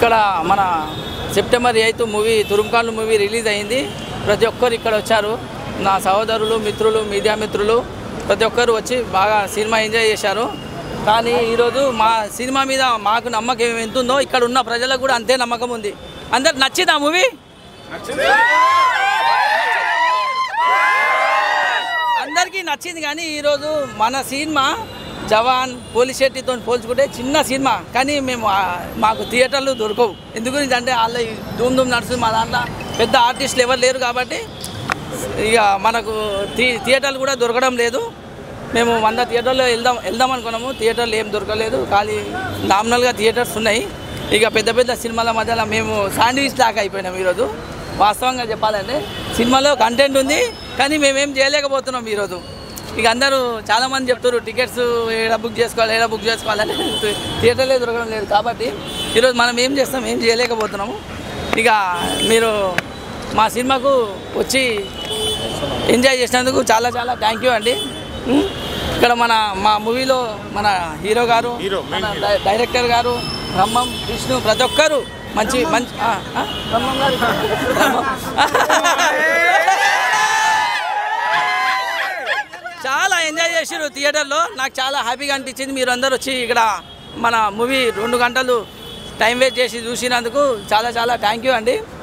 ఇక్కడ మన September eighth movie Thurumkhanlu movie release అయింది ప్రతి ఒక్కరు ఇక్కడ వచ్చారు నా సహోదరులు మిత్రులు మీడియా మిత్రులు ప్రతి ఒక్కరు వచ్చి బాగా సినిమా ఎంజాయ్ చేశారు కానీ ఈరోజు మా సినిమా మీద మాకు నమ్మకం ఎంత ఉందో ఇక్కడ ఉన్న ప్రజలకు కూడా అంతే నమ్మకం ఉంది అందరికి నచ్చింది ఆ మూవీ అందరికీ నచ్చింది కానీ ఈరోజు మన సినిమా జవాన్ పోలీస్ శెట్టితో పోల్చుకుంటే చిన్న సినిమా కానీ మేము ఆ, మాకు థియేటర్లు దొరకవు ఎందుకు గురించి అంటే వాళ్ళ ఈ ధూమ్ ధూమ్ నడుస్తుంది మా దాంట్లో పెద్ద ఆర్టిస్టులు ఎవరు లేరు కాబట్టి ఇక మనకు థి థియేటర్లు కూడా దొరకడం లేదు మేము వంద థియేటర్లో వెళ్దాం వెళ్దాం అనుకున్నాము థియేటర్లు ఏం దొరకలేదు ఖాళీ నామినల్గా థియేటర్స్ ఉన్నాయి ఇక పెద్ద పెద్ద సినిమాల మధ్యలో మేము శాండ్విచ్ లాగా అయిపోయినాం ఈరోజు వాస్తవంగా చెప్పాలంటే సినిమాలో కంటెంట్ ఉంది కానీ మేమేం చేయలేకపోతున్నాం ఈరోజు ఇక అందరూ చాలామంది చెప్తారు టికెట్స్ ఏడ బుక్ చేసుకోవాలి ఏడ బుక్ చేసుకోవాలని థియేటర్లే దొరకడం లేదు కాబట్టి ఈరోజు మనం ఏం చేస్తాం ఏం చేయలేకపోతున్నాము ఇక మీరు మా సినిమాకు వచ్చి ఎంజాయ్ చేసినందుకు చాలా చాలా థ్యాంక్ యూ అండి ఉం? ఇక్కడ మన మా మూవీలో మన హీరో గారు మన డై- డైరెక్టర్ గారు బ్రహ్మం విష్ణు ప్రతి ఒక్కరు మంచి మంచి ఆ, ఆ? బ్రహ్మం గారు బ్రహ్మం. చాలా ఎంజాయ్ చేసారు థియేటర్లో నాకు చాలా హ్యాపీగా అనిపించింది మీరు అందరు వచ్చి ఇక్కడ మన మూవీ రెండు గంటలు టైం వేస్ట్ చేసి చూసినందుకు చాలా చాలా థ్యాంక్ యూ అండి